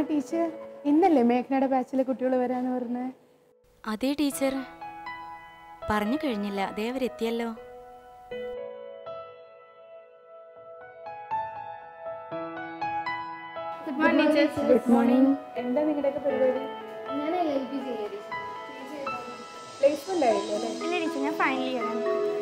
Teacher ഇന്നല്ലേ മേഘനയുടെ ബാച്ചിലെ കുട്ടികൾ വരാന്ന് പറഞ്ഞേ അതേ ടീച്ചർ പറഞ്ഞു കഴിഞ്ഞില്ല അതേ അവരെത്തിയല്ലോ good morning teachers good morning എന്താ നിങ്ങളുടെയൊക്കെ പരിപാടി ഞാൻ എൽ എൽ ബി ചെയ്യാം പ്ലേസ്മെന്റ് ആയില്ലേ അല്ലേ ഇല്ല ടീച്ചർ ഞാൻ ഫൈനൽ ഇയറാണ്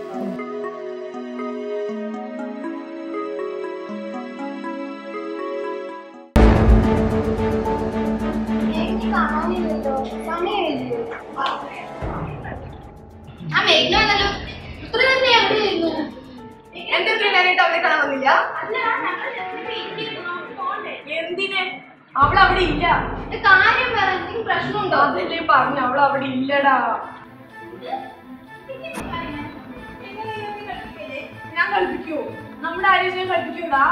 എന്തിന് അവൾ അവിടെ ഇല്ല കാര്യം പറ എന്തെങ്കിലും പ്രശ്നമുണ്ടോ അതല്ലേ പറഞ്ഞു അവൾ അവിടെ ഇല്ലടാ ഞാൻ കളിപ്പിക്കൂ നമ്മുടെ ആരെയും ഞാൻ കളിപ്പിക്കൂടാ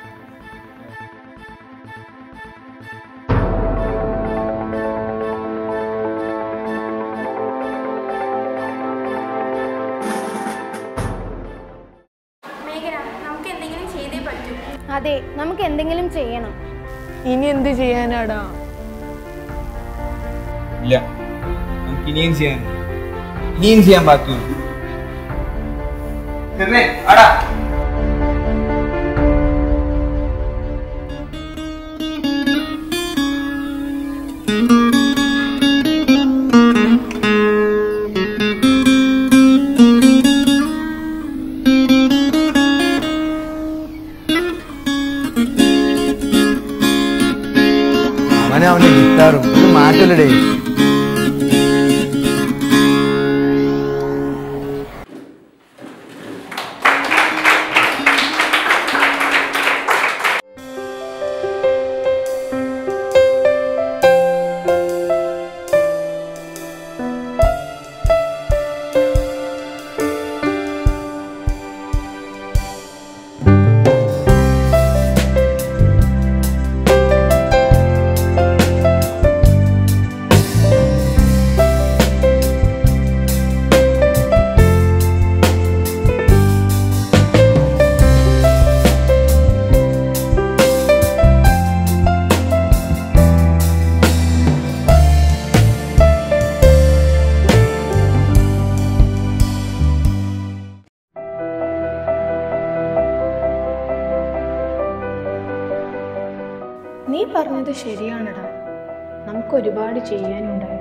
മേഘന നമുക്ക് എന്തെങ്കിലും ചെയ്തേ പറ്റൂ അതെ നമുക്ക് എന്തെങ്കിലും ചെയ്യണം ഇനി എന്ത് ചെയ്യാനാടാ ഇല്ല നമുക്ക് ഇനിയും ചെയ്യാൻ ഇനിയും ചെയ്യാൻ ബാക്കിയുണ്ട് ചെന്നേ, ആടാ. അവനെ അവന്റെ ഗിറ്റാറും ഇത് മാറ്റല്ലടേ നീ പറഞ്ഞത് ശരിയാണടാ നമുക്ക് ഒരുപാട് ചെയ്യാനുണ്ടായിരുന്നു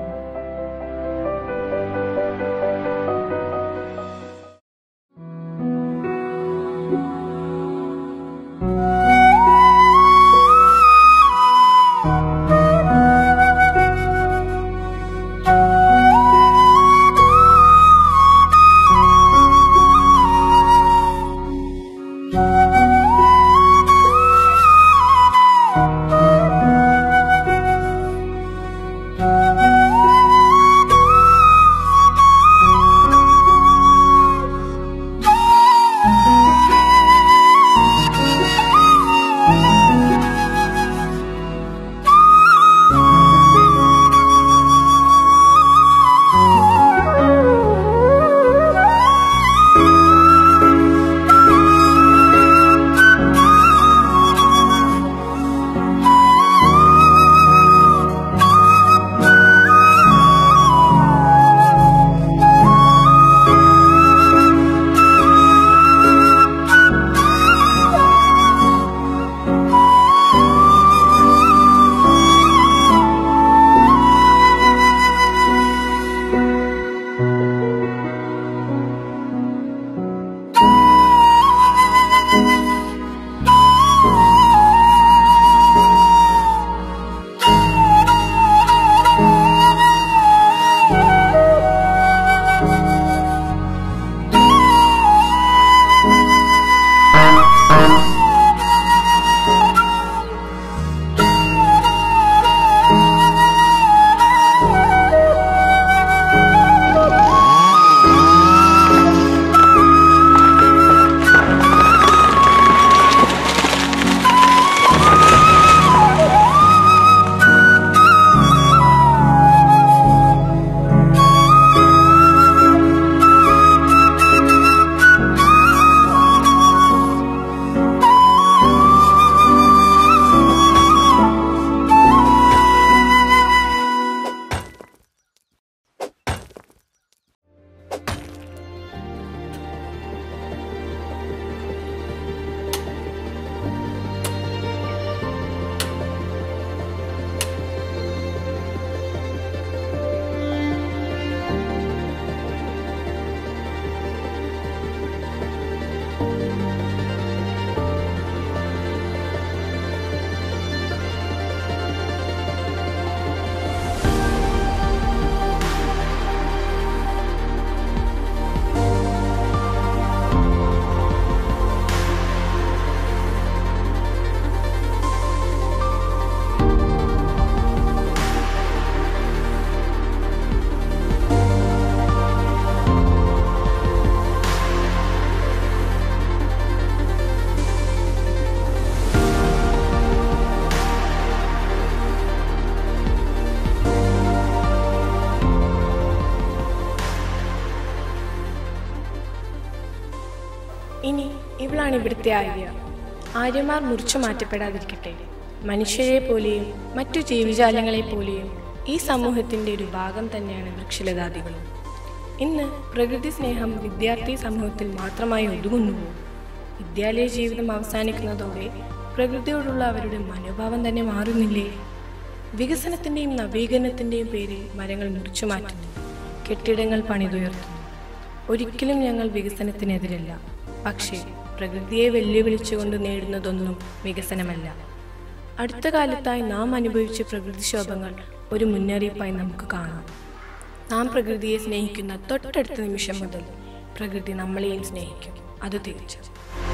ഇനി ഇവളാണ് ഇവിടുത്തെ ആര്യ ആര്യമാർ മുറിച്ചു മാറ്റപ്പെടാതിരിക്കട്ടെ മനുഷ്യരെ പോലെയും മറ്റു ജീവിജാലങ്ങളെ പോലെയും ഈ സമൂഹത്തിന്റെ ഒരു ഭാഗം തന്നെയാണ് വൃക്ഷലതാദികളും ഇന്ന് പ്രകൃതി സ്നേഹം വിദ്യാർത്ഥി സമൂഹത്തിൽ മാത്രമായി ഒതുങ്ങുന്നുവോ വിദ്യാലയ ജീവിതം അവസാനിക്കുന്നതോടെ പ്രകൃതിയോടുള്ള അവരുടെ മനോഭാവം തന്നെ മാറുന്നില്ലേ വികസനത്തിന്റെയും നവീകരണത്തിന്റെയും പേരിൽ മരങ്ങൾ മുറിച്ചു മാറ്റുന്നു കെട്ടിടങ്ങൾ പണിതുയർത്തുന്നു ഒരിക്കലും ഞങ്ങൾ വികസനത്തിനെതിരല്ല പക്ഷേ പ്രകൃതിയെ വെല്ലുവിളിച്ചുകൊണ്ട് നേടുന്നതൊന്നും വികസനമല്ല അടുത്ത കാലത്തായി നാം അനുഭവിച്ച പ്രകൃതിക്ഷോഭങ്ങൾ ഒരു മുന്നറിയിപ്പായി നമുക്ക് കാണാം നാം പ്രകൃതിയെ സ്നേഹിക്കുന്ന തൊട്ടടുത്ത നിമിഷം മുതൽ പ്രകൃതി നമ്മളെയും സ്നേഹിക്കും അത് തീർച്ച